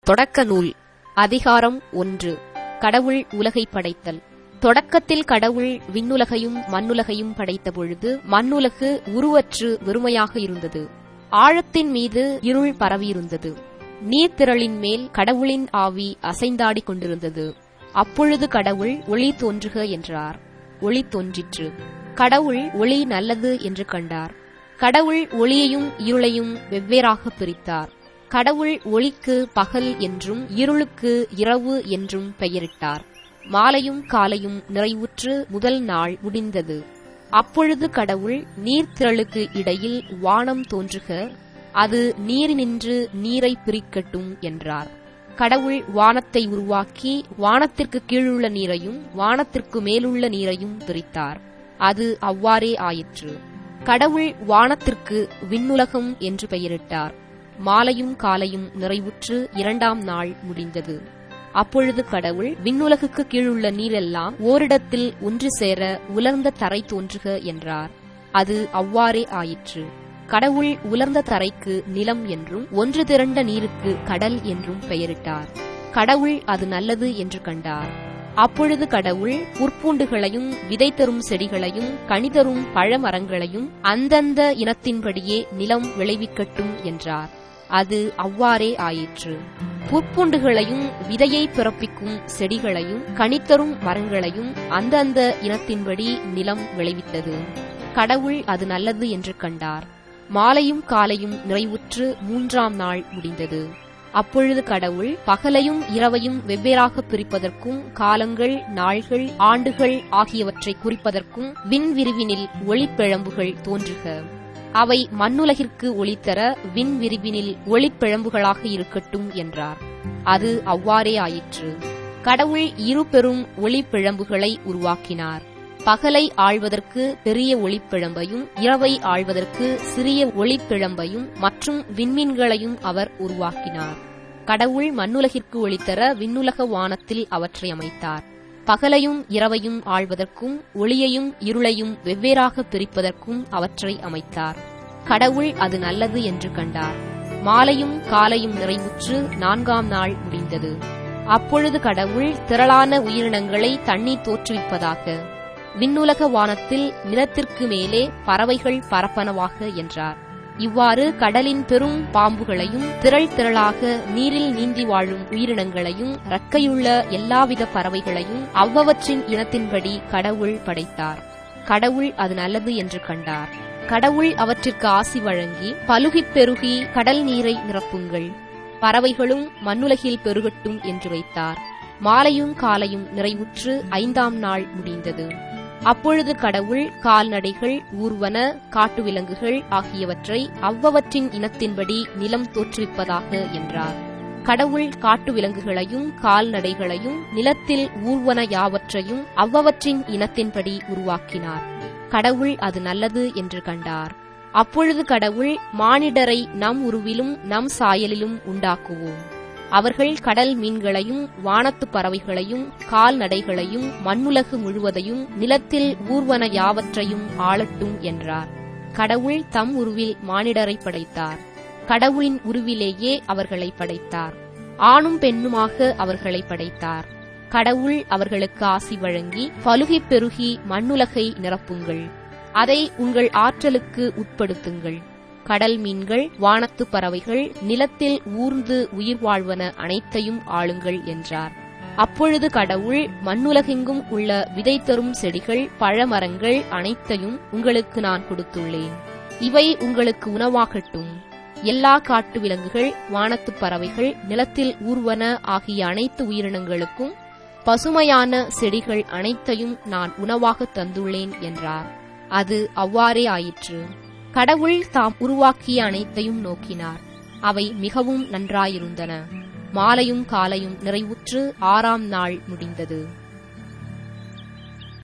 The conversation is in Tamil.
தொடக்க நூல் அதிகாரம் ஒன்று கடவுள் உலகை படைத்தல் தொடக்கத்தில் கடவுள் விண்ணுலகையும் மண்ணுலகையும் படைத்த பொழுது மண்ணுலகு உருவற்று வெறுமையாக இருந்தது ஆழத்தின் மீது இருள் பரவியிருந்தது நீர்த்திரளின் மேல் கடவுளின் ஆவி அசைந்தாடிக் கொண்டிருந்தது அப்பொழுது கடவுள் ஒளி தோன்றுக என்றார் ஒளி தோன்றிற்று கடவுள் ஒளி நல்லது என்று கண்டார் கடவுள் ஒளியையும் இருளையும் வெவ்வேறாக பிரித்தார் கடவுள் ஒளிக்கு பகல் என்றும் இருளுக்கு இரவு என்றும் பெயரிட்டார் மாலையும் காலையும் நிறைவுற்று முதல் நாள் முடிந்தது அப்பொழுது கடவுள் நீர்த்திரளுக்கு இடையில் வானம் தோன்றுக அது நீரினின்று நீரை பிரிக்கட்டும் என்றார் கடவுள் வானத்தை உருவாக்கி வானத்திற்கு கீழுள்ள நீரையும் வானத்திற்கு மேலுள்ள நீரையும் பிரித்தார் அது அவ்வாறே ஆயிற்று கடவுள் வானத்திற்கு விண்ணுலகம் என்று பெயரிட்டார் மாலையும் காலையும் நிறைவுற்று இரண்டாம் நாள் முடிந்தது அப்பொழுது கடவுள் விண்ணுலகுக்கு கீழுள்ள நீரெல்லாம் ஓரிடத்தில் ஒன்று சேர உலர்ந்த தரை தோன்றுக என்றார் அது அவ்வாறே ஆயிற்று கடவுள் உலர்ந்த தரைக்கு நிலம் என்றும் ஒன்று திரண்ட நீருக்கு கடல் என்றும் பெயரிட்டார் கடவுள் அது நல்லது என்று கண்டார் அப்பொழுது கடவுள் புற்பூண்டுகளையும் விதை தரும் செடிகளையும் கனிதரும் பழமரங்களையும் அந்தந்த இனத்தின்படியே நிலம் விளைவிக்கட்டும் என்றார் அது அவ்வாறே ஆயிற்று புற்பூண்டுகளையும் விதையை பிறப்பிக்கும் செடிகளையும் கனித்தரும் மரங்களையும் அந்தந்த இனத்தின்படி நிலம் விளைவித்தது கடவுள் அது நல்லது என்று கண்டார் மாலையும் காலையும் நிறைவுற்று மூன்றாம் நாள் முடிந்தது அப்பொழுது கடவுள் பகலையும் இரவையும் வெவ்வேறாக பிரிப்பதற்கும் காலங்கள் நாள்கள் ஆண்டுகள் ஆகியவற்றை குறிப்பதற்கும் விண்விரிவினில் ஒளிப்பிழம்புகள் தோன்றுக அவை மண்ணுலகிற்கு ஒளித்தர விண்விரிவினில் ஒளிப்பிழம்புகளாக இருக்கட்டும் என்றார் அது அவ்வாறே ஆயிற்று கடவுள் இரு பெரும் ஒளிப்பிழம்புகளை உருவாக்கினார் பகலை ஆழ்வதற்கு பெரிய ஒளிப்பிழம்பையும் இரவை ஆழ்வதற்கு சிறிய ஒளிப்பிழம்பையும் மற்றும் விண்மீன்களையும் அவர் உருவாக்கினார் கடவுள் மண்ணுலகிற்கு ஒளித்தர விண்ணுலக வானத்தில் அவற்றை அமைத்தார் பகலையும் இரவையும் ஆழ்வதற்கும் ஒளியையும் இருளையும் வெவ்வேறாக பிரிப்பதற்கும் அவற்றை அமைத்தார் கடவுள் அது நல்லது என்று கண்டார் மாலையும் காலையும் நிறைவுற்று நான்காம் நாள் முடிந்தது அப்பொழுது கடவுள் திரளான உயிரினங்களை தண்ணீர் தோற்றுவிப்பதாக விண்ணுலக வானத்தில் நிலத்திற்கு மேலே பறவைகள் பரப்பனவாக என்றார் இவ்வாறு கடலின் பெரும் பாம்புகளையும் திரள் திரளாக நீரில் நீந்தி வாழும் உயிரினங்களையும் ரக்கையுள்ள எல்லாவித பறவைகளையும் அவ்வவற்றின் இனத்தின்படி கடவுள் படைத்தார் கடவுள் அது நல்லது என்று கண்டார் கடவுள் அவற்றிற்கு ஆசி வழங்கி பலுகிப் பெருகி கடல் நீரை நிரப்புங்கள் பறவைகளும் மண்ணுலகில் பெருகட்டும் என்று வைத்தார் மாலையும் காலையும் நிறைவுற்று ஐந்தாம் நாள் முடிந்தது அப்பொழுது கடவுள் கால்நடைகள் ஊர்வன காட்டு விலங்குகள் ஆகியவற்றை அவ்வவற்றின் இனத்தின்படி நிலம் தோற்றுவிப்பதாக என்றார் கடவுள் காட்டு விலங்குகளையும் கால்நடைகளையும் நிலத்தில் ஊர்வன யாவற்றையும் அவ்வவற்றின் இனத்தின்படி உருவாக்கினார் கடவுள் அது நல்லது என்று கண்டார் அப்பொழுது கடவுள் மானிடரை நம் உருவிலும் நம் சாயலிலும் உண்டாக்குவோம் அவர்கள் கடல் மீன்களையும் வானத்து பறவைகளையும் கால்நடைகளையும் மண்ணுலகு முழுவதையும் நிலத்தில் ஊர்வன யாவற்றையும் ஆளட்டும் என்றார் கடவுள் தம் உருவில் மானிடரை படைத்தார் கடவுளின் உருவிலேயே அவர்களை படைத்தார் ஆணும் பெண்ணுமாக அவர்களை படைத்தார் கடவுள் அவர்களுக்கு ஆசி வழங்கி பலுகிப் பெருகி மண்ணுலகை நிரப்புங்கள் அதை உங்கள் ஆற்றலுக்கு உட்படுத்துங்கள் கடல் மீன்கள் வானத்து பறவைகள் நிலத்தில் ஊர்ந்து உயிர் வாழ்வன அனைத்தையும் ஆளுங்கள் என்றார் அப்பொழுது கடவுள் மண்ணுலகெங்கும் உள்ள விதை தரும் செடிகள் பழமரங்கள் அனைத்தையும் உங்களுக்கு நான் கொடுத்துள்ளேன் இவை உங்களுக்கு உணவாகட்டும் எல்லா காட்டு விலங்குகள் வானத்து பறவைகள் நிலத்தில் ஊர்வன ஆகிய அனைத்து உயிரினங்களுக்கும் பசுமையான செடிகள் அனைத்தையும் நான் உணவாக தந்துள்ளேன் என்றார் அது அவ்வாறே ஆயிற்று கடவுள் தாம் உருவாக்கிய அனைத்தையும் நோக்கினார் அவை மிகவும் நன்றாயிருந்தன மாலையும் காலையும் நிறைவுற்று ஆறாம் நாள் முடிந்தது